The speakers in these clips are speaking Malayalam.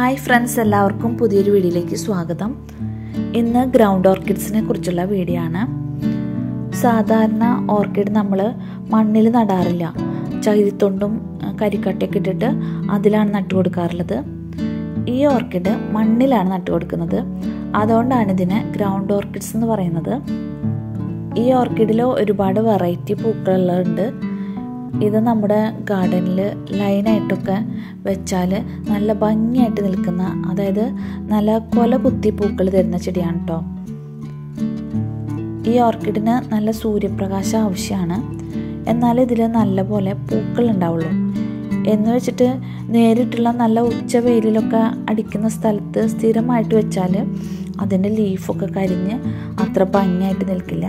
ഹായ് ഫ്രണ്ട്സ് എല്ലാവർക്കും പുതിയൊരു വീഡിയോയിലേക്ക് സ്വാഗതം ഇന്ന് ഗ്രൗണ്ട് ഓർക്കിഡ്സിനെ കുറിച്ചുള്ള വീഡിയോ ആണ് സാധാരണ ഓർക്കിഡ് നമ്മൾ മണ്ണിൽ നടാറില്ല ചകിരിത്തൊണ്ടും കരിക്കട്ടയൊക്കെ ഇട്ടിട്ട് അതിലാണ് നട്ടു കൊടുക്കാറുള്ളത് ഈ ഓർക്കിഡ് മണ്ണിലാണ് നട്ടു കൊടുക്കുന്നത് അതുകൊണ്ടാണ് ഇതിന് ഗ്രൗണ്ട് ഓർക്കിഡ്സ് എന്ന് പറയുന്നത് ഈ ഓർക്കിഡിൽ ഒരുപാട് വെറൈറ്റി പൂക്കളുണ്ട് ഇത് നമ്മുടെ ഗാർഡനിൽ ലൈനായിട്ടൊക്കെ വെച്ചാൽ നല്ല ഭംഗിയായിട്ട് നിൽക്കുന്ന അതായത് നല്ല കൊല കുത്തി പൂക്കൾ തരുന്ന ചെടിയാണ് കേട്ടോ ഈ ഓർക്കിഡിന് നല്ല സൂര്യപ്രകാശം ആവശ്യമാണ് എന്നാൽ ഇതിൽ നല്ല പോലെ പൂക്കൾ ഉണ്ടാവുള്ളൂ എന്ന് വെച്ചിട്ട് നേരിട്ടുള്ള നല്ല ഉച്ച വെയിലിലൊക്കെ അടിക്കുന്ന സ്ഥലത്ത് സ്ഥിരമായിട്ട് വെച്ചാൽ അതിൻ്റെ ലീഫൊക്കെ കരിഞ്ഞ് അത്ര ഭംഗിയായിട്ട് നിൽക്കില്ല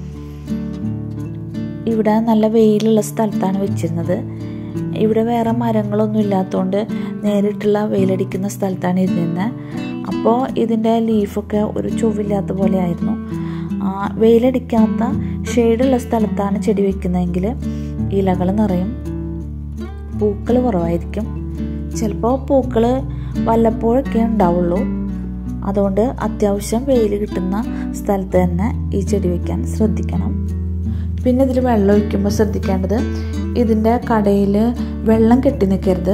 ഇവിടെ നല്ല വെയിലുള്ള സ്ഥലത്താണ് വെച്ചിരുന്നത് ഇവിടെ വേറെ മരങ്ങളൊന്നും ഇല്ലാത്തതുകൊണ്ട് നേരിട്ടുള്ള വെയിലടിക്കുന്ന സ്ഥലത്താണ് ഇരുന്നത് അപ്പോൾ ഇതിൻ്റെ ലീഫൊക്കെ ഒരു ചൊവ്വില്ലാത്ത പോലെ ആയിരുന്നു വെയിലടിക്കാത്ത ഷെയ്ഡുള്ള സ്ഥലത്താണ് ചെടി വെക്കുന്നതെങ്കിൽ ഇലകൾ നിറയും പൂക്കൾ കുറവായിരിക്കും ചിലപ്പോൾ പൂക്കൾ വല്ലപ്പോഴൊക്കെ ഉണ്ടാവുള്ളൂ അതുകൊണ്ട് അത്യാവശ്യം വെയിൽ കിട്ടുന്ന സ്ഥലത്ത് തന്നെ ഈ ചെടി വയ്ക്കാൻ ശ്രദ്ധിക്കണം പിന്നെ ഇതിൽ വെള്ളം ഒഴിക്കുമ്പോൾ ശ്രദ്ധിക്കേണ്ടത് ഇതിൻ്റെ കടയിൽ വെള്ളം കെട്ടി നിൽക്കരുത്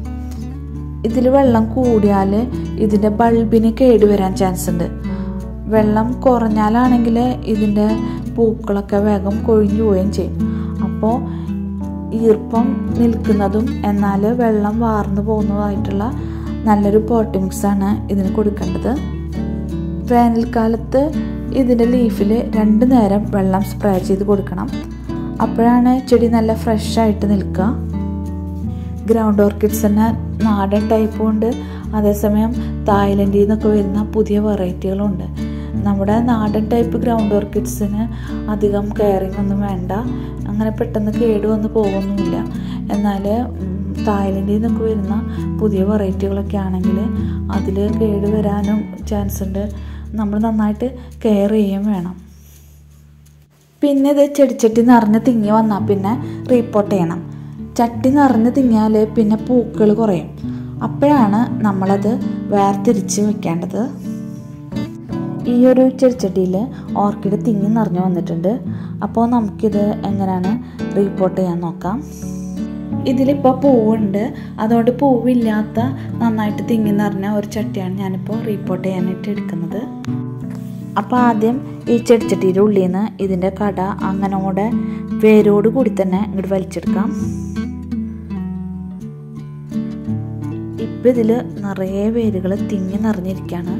ഇതിൽ വെള്ളം കൂടിയാൽ ഇതിൻ്റെ ബൾബിന് കേടുവരാൻ ചാൻസ് ഉണ്ട് വെള്ളം കുറഞ്ഞാലാണെങ്കിൽ ഇതിൻ്റെ പൂക്കളൊക്കെ വേഗം കൊഴിഞ്ഞു പോവുകയും ചെയ്യും അപ്പോൾ ഈർപ്പം നിൽക്കുന്നതും എന്നാൽ വെള്ളം വാർന്നു പോകുന്നതായിട്ടുള്ള നല്ലൊരു പോട്ടി മിക്സാണ് ഇതിന് കൊടുക്കേണ്ടത് വേനൽക്കാലത്ത് ഇതിൻ്റെ ലീഫിൽ രണ്ട് നേരം വെള്ളം സ്പ്രേ ചെയ്ത് കൊടുക്കണം അപ്പോഴാണ് ചെടി നല്ല ഫ്രഷ് ആയിട്ട് നിൽക്കുക ഗ്രൗണ്ട് ഓർക്കിഡ്സ് തന്നെ നാടൻ ടൈപ്പും ഉണ്ട് അതേസമയം തായ്ലൻഡിൽ നിന്നൊക്കെ വരുന്ന പുതിയ വെറൈറ്റികളുണ്ട് നമ്മുടെ നാടൻ ടൈപ്പ് ഗ്രൗണ്ട് ഓർക്കിഡ്സിന് അധികം കെയറിങ് ഒന്നും വേണ്ട അങ്ങനെ പെട്ടെന്ന് കേടുവന്ന് പോകുന്നുമില്ല എന്നാൽ തായ്ലൻഡിൽ നിന്നൊക്കെ വരുന്ന പുതിയ വെറൈറ്റികളൊക്കെ ആണെങ്കിൽ അതിൽ കേട് വരാനും ചാൻസ് ഉണ്ട് നമ്മൾ നന്നായിട്ട് കെയർ ചെയ്യുകയും വേണം പിന്നെ ഇത് ചെടിച്ചട്ടി നിറഞ്ഞ് തിങ്ങി വന്നാൽ പിന്നെ റീപ്പോർട്ട് ചെയ്യണം ചട്ടി നിറഞ്ഞ് തിങ്ങിയാൽ പിന്നെ പൂക്കൾ കുറയും അപ്പോഴാണ് നമ്മളത് വേർതിരിച്ച് വെക്കേണ്ടത് ഈ ഒരു ചെടിച്ചട്ടിയിൽ ഓർക്കിഡ് തിങ്ങി നിറഞ്ഞു വന്നിട്ടുണ്ട് അപ്പോൾ നമുക്കിത് എങ്ങനെയാണ് റീപ്പോർട്ട് ചെയ്യാൻ നോക്കാം ഇതിലിപ്പോൾ പൂവുണ്ട് അതുകൊണ്ട് പൂവില്ലാത്ത നന്നായിട്ട് തിങ്ങി നിറഞ്ഞ ഒരു ചട്ടിയാണ് ഞാനിപ്പോൾ റീപ്പോർട്ട് ചെയ്യാനായിട്ട് എടുക്കുന്നത് അപ്പോൾ ആദ്യം ഈ ചെടിച്ചട്ടിയുടെ ഉള്ളിൽ നിന്ന് ഇതിൻ്റെ കട അങ്ങനോടെ വേരോട് കൂടി തന്നെ ഇങ്ങോട്ട് വലിച്ചെടുക്കാം ഇപ്പം ഇതിൽ നിറയെ വേരുകൾ തിങ്ങി നിറഞ്ഞിരിക്കുകയാണ്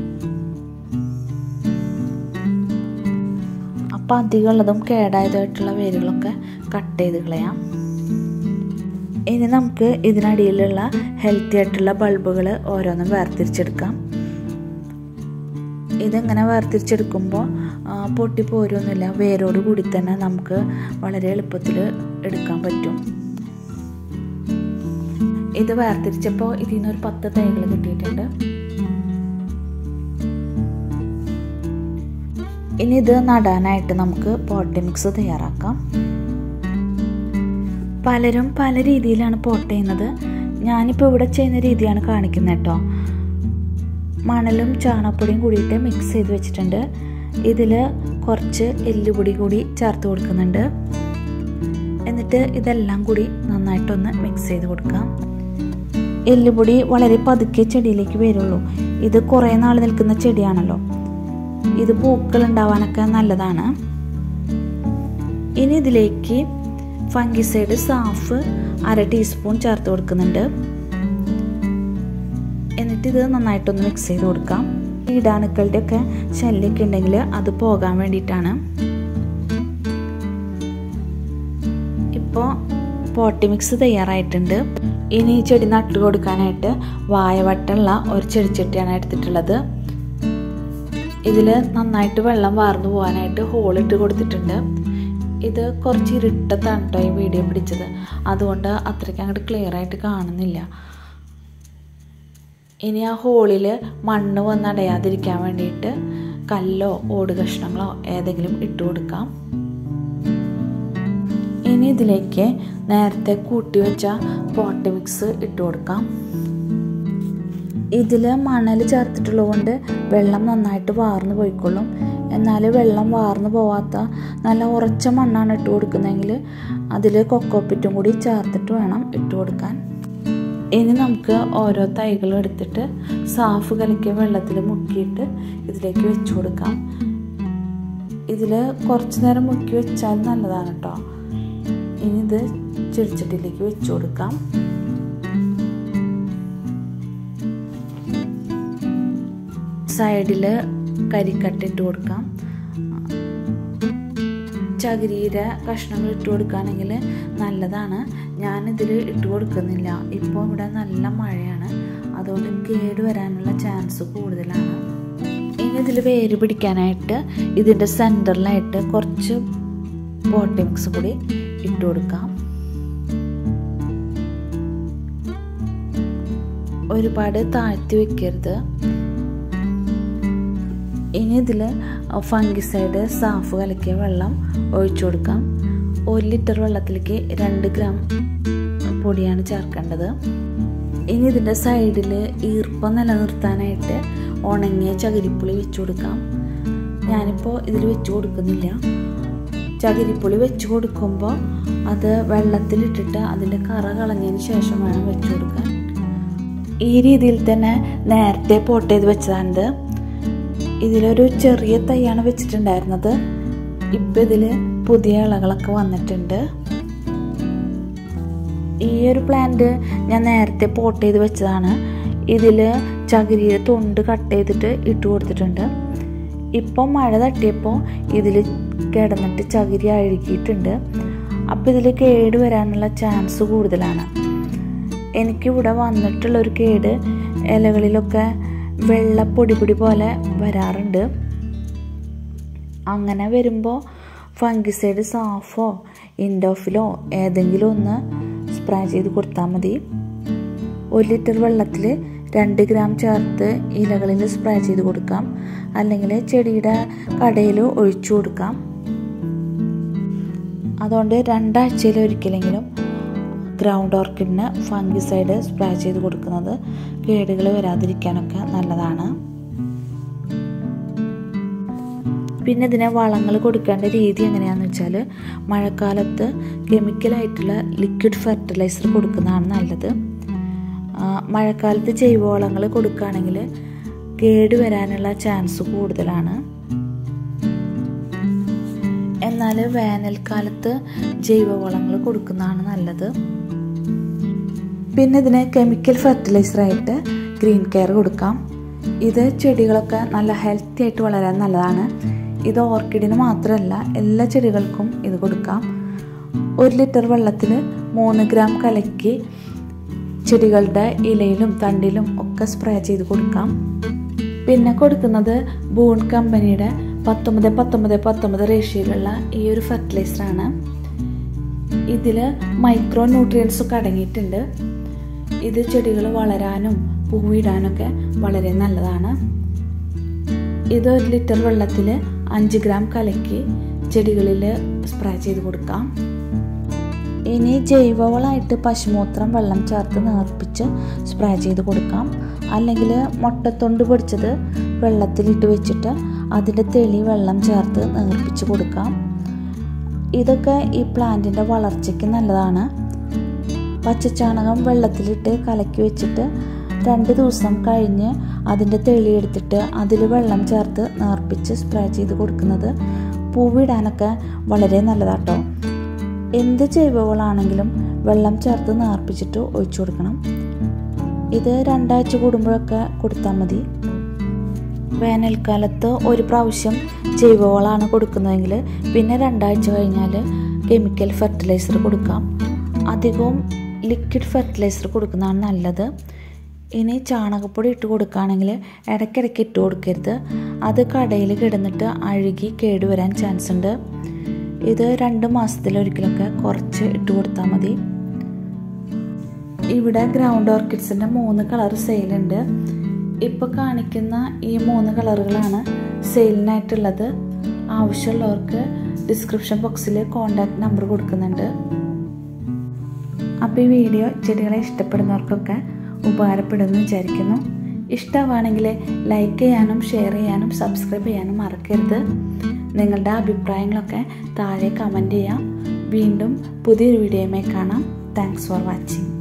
അപ്പോൾ അധികമുള്ളതും കേടായതായിട്ടുള്ള വേരുകളൊക്കെ കട്ട് ചെയ്ത് കളയാം ഇനി നമുക്ക് ഇതിനടിയിലുള്ള ഹെൽത്തി ആയിട്ടുള്ള ബൾബുകൾ ഓരോന്നും വേർതിരിച്ചെടുക്കാം ഇതിങ്ങനെ വേർതിരിച്ചെടുക്കുമ്പോൾ പൊട്ടിപ്പോരൊന്നുമില്ല വേരോട് കൂടി തന്നെ നമുക്ക് വളരെ എളുപ്പത്തിൽ എടുക്കാൻ പറ്റും ഇത് വേർതിരിച്ചപ്പോൾ ഇതിൽ നിന്ന് ഒരു പത്ത് തൈകൾ കിട്ടിയിട്ടുണ്ട് ഇനി ഇത് നടാനായിട്ട് നമുക്ക് പോട്ടി മിക്സ് തയ്യാറാക്കാം പലരും പല രീതിയിലാണ് പോട്ട് ചെയ്യുന്നത് ഞാനിപ്പോൾ ഇവിടെ ചെയ്യുന്ന രീതിയാണ് കാണിക്കുന്നത് കേട്ടോ മണലും ചാണകപ്പൊടിയും കൂടിയിട്ട് മിക്സ് ചെയ്ത് വെച്ചിട്ടുണ്ട് ഇതിൽ കുറച്ച് എല്ലുപൊടി കൂടി ചേർത്ത് കൊടുക്കുന്നുണ്ട് എന്നിട്ട് ഇതെല്ലാം കൂടി നന്നായിട്ടൊന്ന് മിക്സ് ചെയ്ത് കൊടുക്കാം എല്ലുപൊടി വളരെ പതുക്കെ ചെടിയിലേക്ക് വരുള്ളൂ ഇത് കുറേ നാൾ നിൽക്കുന്ന ചെടിയാണല്ലോ ഇത് പൂക്കൾ ഉണ്ടാവാനൊക്കെ നല്ലതാണ് ഇനി ഇതിലേക്ക് ഫംഗിസൈഡ് സാഫ് അര ടീസ്പൂൺ ചേർത്ത് കൊടുക്കുന്നുണ്ട് എന്നിട്ട് ഇത് നന്നായിട്ടൊന്ന് മിക്സ് ചെയ്ത് കൊടുക്കാം കീടാണുക്കളുടെ ഒക്കെ ശല്യമൊക്കെ ഉണ്ടെങ്കിൽ അത് പോകാൻ വേണ്ടിയിട്ടാണ് ഇപ്പോൾ പോട്ടി മിക്സ് തയ്യാറായിട്ടുണ്ട് ഇനി ഈ ചെടി നട്ടു കൊടുക്കാനായിട്ട് വായവട്ടുള്ള ഒരു ചെടിച്ചട്ടിയാണ് എടുത്തിട്ടുള്ളത് ഇതിൽ നന്നായിട്ട് വെള്ളം വാർന്നു പോകാനായിട്ട് ഹോളിട്ട് കൊടുത്തിട്ടുണ്ട് ഇത് കുറച്ച് ഇരുട്ടത്താണ് കേട്ടോ ഈ വീഡിയോ പിടിച്ചത് അതുകൊണ്ട് അത്രയ്ക്ക് അങ്ങോട്ട് ക്ലിയർ ആയിട്ട് കാണുന്നില്ല ഇനി ആ ഹോളിൽ മണ്ണ് വന്നടയാതിരിക്കാൻ വേണ്ടിയിട്ട് കല്ലോ ഓട് കഷ്ണങ്ങളോ ഏതെങ്കിലും ഇട്ട് കൊടുക്കാം ഇനി ഇതിലേക്ക് നേരത്തെ കൂട്ടി വെച്ച പോട്ടി മിക്സ് ഇട്ട് കൊടുക്കാം ഇതിൽ മണൽ ചേർത്തിട്ടുള്ളത് കൊണ്ട് വെള്ളം നന്നായിട്ട് വാർന്നു പോയിക്കൊള്ളും എന്നാൽ വെള്ളം വാർന്നു പോവാത്ത നല്ല ഉറച്ച മണ്ണാണ് ഇട്ട് കൊടുക്കുന്നതെങ്കിൽ അതിൽ കൊക്കോപ്പിറ്റും കൂടി ചേർത്തിട്ട് വേണം ഇട്ട് കൊടുക്കാൻ ഇനി നമുക്ക് ഓരോ തൈകളും എടുത്തിട്ട് സാഫ് കലക്കിയ വെള്ളത്തിൽ മുക്കിയിട്ട് ഇതിലേക്ക് വെച്ച് കൊടുക്കാം ഇതിൽ കുറച്ച് നേരം മുക്കി വെച്ചാൽ നല്ലതാണ് കേട്ടോ ഇനി ഇത് ചെടിച്ചട്ടിയിലേക്ക് വെച്ച് കൊടുക്കാം സൈഡിൽ കരിക്കട്ട ഇട്ട് കൊടുക്കാം ചകിരിയുടെ കഷ്ണങ്ങൾ ഇട്ട് കൊടുക്കുകയാണെങ്കിൽ നല്ലതാണ് ഞാനിതിൽ ഇട്ട് കൊടുക്കുന്നില്ല ഇപ്പോൾ ഇവിടെ നല്ല മഴയാണ് അതുകൊണ്ട് കേട് വരാനുള്ള ചാൻസ് കൂടുതലാണ് ഇനി ഇതിൽ വേര് പിടിക്കാനായിട്ട് ഇതിൻ്റെ സെൻറ്ററിലായിട്ട് കുറച്ച് പോട്ടി മിക്സ് കൂടി ഇട്ട് കൊടുക്കാം ഒരുപാട് താഴ്ത്തി വെക്കരുത് ഇനി ഇതിൽ ഫംഗിസൈഡ് സാഫ് കലക്കിയ വെള്ളം ഒഴിച്ചു കൊടുക്കാം ഒരു ലിറ്റർ വെള്ളത്തിലേക്ക് രണ്ട് ഗ്രാം പൊടിയാണ് ചേർക്കേണ്ടത് ഇനി ഇതിൻ്റെ സൈഡിൽ ഈർപ്പം നിലനിർത്താനായിട്ട് ഉണങ്ങിയ ചകിരിപ്പുളി വെച്ച് കൊടുക്കാം ഞാനിപ്പോൾ ഇതിൽ വെച്ച് കൊടുക്കുന്നില്ല ചകിരിപ്പുളി വെച്ച് കൊടുക്കുമ്പോൾ അത് വെള്ളത്തിലിട്ടിട്ട് അതിൻ്റെ കറ കളഞ്ഞതിന് ശേഷം വേണം വെച്ച് കൊടുക്കാൻ ഈ രീതിയിൽ തന്നെ നേരത്തെ പോട്ട് ചെയ്ത് വെച്ചതാണിത് ഇതിലൊരു ചെറിയ തൈയാണ് വെച്ചിട്ടുണ്ടായിരുന്നത് ഇപ്പം ഇതിൽ പുതിയ ഇളകളൊക്കെ വന്നിട്ടുണ്ട് ഈ ഒരു പ്ലാന്റ് ഞാൻ നേരത്തെ പോട്ട് ചെയ്ത് വെച്ചതാണ് ഇതിൽ ചകിരിയുടെ തൊണ്ട് കട്ട് ചെയ്തിട്ട് ഇട്ട് കൊടുത്തിട്ടുണ്ട് ഇപ്പം മഴ തട്ടിയപ്പോൾ ഇതിൽ കിടന്നിട്ട് ചകിരി അഴുകിയിട്ടുണ്ട് അപ്പോൾ ഇതിൽ കേട് വരാനുള്ള ചാൻസ് കൂടുതലാണ് എനിക്കിവിടെ വന്നിട്ടുള്ളൊരു കേട് ഇലകളിലൊക്കെ വെള്ള പൊടി പൊടി പോലെ വരാറുണ്ട് അങ്ങനെ വരുമ്പോൾ ഫംഗിസൈഡ് സാഫോ ഇൻഡോഫിലോ ഏതെങ്കിലും ഒന്ന് സ്പ്രേ ചെയ്ത് കൊടുത്താൽ മതി ഒരു ലിറ്റർ വെള്ളത്തിൽ രണ്ട് ഗ്രാം ചേർത്ത് ഇലകളിൽ സ്പ്രേ ചെയ്ത് കൊടുക്കാം അല്ലെങ്കിൽ ചെടിയുടെ കടയിൽ ഒഴിച്ചു കൊടുക്കാം അതുകൊണ്ട് രണ്ടാഴ്ചയിൽ ഒരിക്കലെങ്കിലും ഗ്രൗണ്ട് ഓർക്കിഡിന് ഫംഗിസൈഡ് സ്പ്രേ ചെയ്ത് കൊടുക്കുന്നത് കേടുകൾ വരാതിരിക്കാനൊക്കെ നല്ലതാണ് പിന്നെ ഇതിനെ വളങ്ങൾ കൊടുക്കേണ്ട രീതി എങ്ങനെയാണെന്ന് വെച്ചാൽ മഴക്കാലത്ത് കെമിക്കലായിട്ടുള്ള ലിക്വിഡ് ഫെർട്ടിലൈസർ കൊടുക്കുന്നതാണ് നല്ലത് മഴക്കാലത്ത് ജൈവവളങ്ങൾ കൊടുക്കുകയാണെങ്കിൽ കേട് വരാനുള്ള ചാൻസ് കൂടുതലാണ് എന്നാൽ വേനൽക്കാലത്ത് ജൈവവളങ്ങൾ കൊടുക്കുന്നതാണ് നല്ലത് പിന്നെ ഇതിന് കെമിക്കൽ ഫെർട്ടിലൈസറായിട്ട് ഗ്രീൻ കെയർ കൊടുക്കാം ഇത് ചെടികളൊക്കെ നല്ല ഹെൽത്തി ആയിട്ട് വളരാൻ നല്ലതാണ് ഇത് ഓർക്കിഡിന് മാത്രമല്ല എല്ലാ ചെടികൾക്കും ഇത് കൊടുക്കാം ഒരു ലിറ്റർ വെള്ളത്തിൽ മൂന്ന് ഗ്രാം കലക്കി ചെടികളുടെ ഇലയിലും തണ്ടിലും ഒക്കെ സ്പ്രേ ചെയ്ത് കൊടുക്കാം പിന്നെ കൊടുക്കുന്നത് ബൂൺ കമ്പനിയുടെ പത്തൊമ്പത് പത്തൊമ്പത് പത്തൊമ്പത് റേഷ്യയിലുള്ള ഈ ഒരു ഫെർട്ടിലൈസറാണ് ഇതിൽ മൈക്രോ ന്യൂട്രിയൻസ് ഒക്കെ അടങ്ങിയിട്ടുണ്ട് ഇത് ചെടികൾ വളരാനും പൂവിടാനൊക്കെ വളരെ നല്ലതാണ് ഇത് ഒരു ലിറ്റർ വെള്ളത്തിൽ അഞ്ച് ഗ്രാം കലക്കി ചെടികളിൽ സ്പ്രേ ചെയ്ത് കൊടുക്കാം ഇനി ജൈവവളമായിട്ട് പശുമൂത്രം വെള്ളം ചേർത്ത് നേർപ്പിച്ച് സ്പ്രേ ചെയ്ത് കൊടുക്കാം അല്ലെങ്കിൽ മുട്ടത്തൊണ്ട് പൊടിച്ചത് വെള്ളത്തിലിട്ട് വെച്ചിട്ട് അതിൻ്റെ തെളി വെള്ളം ചേർത്ത് നേർപ്പിച്ച് കൊടുക്കാം ഇതൊക്കെ ഈ പ്ലാന്റിൻ്റെ വളർച്ചയ്ക്ക് നല്ലതാണ് പച്ചച്ചാണകം വെള്ളത്തിലിട്ട് കലക്കി വെച്ചിട്ട് രണ്ട് ദിവസം കഴിഞ്ഞ് അതിൻ്റെ തെളി എടുത്തിട്ട് അതിൽ വെള്ളം ചേർത്ത് നേർപ്പിച്ച് സ്പ്രേ ചെയ്ത് കൊടുക്കുന്നത് പൂവിടാനൊക്കെ വളരെ നല്ലതാട്ടോ എന്ത് ജൈവവളാണെങ്കിലും വെള്ളം ചേർത്ത് നേർപ്പിച്ചിട്ട് ഒഴിച്ചു കൊടുക്കണം ഇത് രണ്ടാഴ്ച കൂടുമ്പോഴൊക്കെ കൊടുത്താൽ മതി വേനൽക്കാലത്ത് ഒരു പ്രാവശ്യം ജൈവവളമാണ് കൊടുക്കുന്നതെങ്കിൽ പിന്നെ രണ്ടാഴ്ച കഴിഞ്ഞാൽ കെമിക്കൽ ഫെർട്ടിലൈസർ കൊടുക്കാം അധികവും ലിക്വിഡ് ഫെർട്ടിലൈസർ കൊടുക്കുന്നതാണ് നല്ലത് ഇനി ചാണകപ്പൊടി ഇട്ട് കൊടുക്കുകയാണെങ്കിൽ ഇടയ്ക്കിടയ്ക്ക് ഇട്ട് കൊടുക്കരുത് അത് കടയിൽ കിടന്നിട്ട് അഴുകി കേടുവരാൻ ചാൻസ് ഉണ്ട് ഇത് രണ്ട് മാസത്തിലൊരിക്കലൊക്കെ കുറച്ച് ഇട്ട് കൊടുത്താൽ മതി ഇവിടെ ഗ്രൗണ്ട് ഓർക്കിഡ്സിൻ്റെ മൂന്ന് കളർ സെയിലുണ്ട് ഇപ്പോൾ കാണിക്കുന്ന ഈ മൂന്ന് കളറുകളാണ് സെയിലിനായിട്ടുള്ളത് ആവശ്യമുള്ളവർക്ക് ഡിസ്ക്രിപ്ഷൻ ബോക്സിൽ കോണ്ടാക്ട് നമ്പർ കൊടുക്കുന്നുണ്ട് അപ്പോൾ ഈ വീഡിയോ ചെടികളെ ഇഷ്ടപ്പെടുന്നവർക്കൊക്കെ ഉപകാരപ്പെടുമെന്ന് വിചാരിക്കുന്നു ഇഷ്ടമാണെങ്കിൽ ലൈക്ക് ചെയ്യാനും ഷെയർ ചെയ്യാനും സബ്സ്ക്രൈബ് ചെയ്യാനും മറക്കരുത് നിങ്ങളുടെ അഭിപ്രായങ്ങളൊക്കെ താഴെ കമൻറ്റ് ചെയ്യാം വീണ്ടും പുതിയൊരു വീഡിയോയുമായി കാണാം താങ്ക്സ് ഫോർ വാച്ചിങ്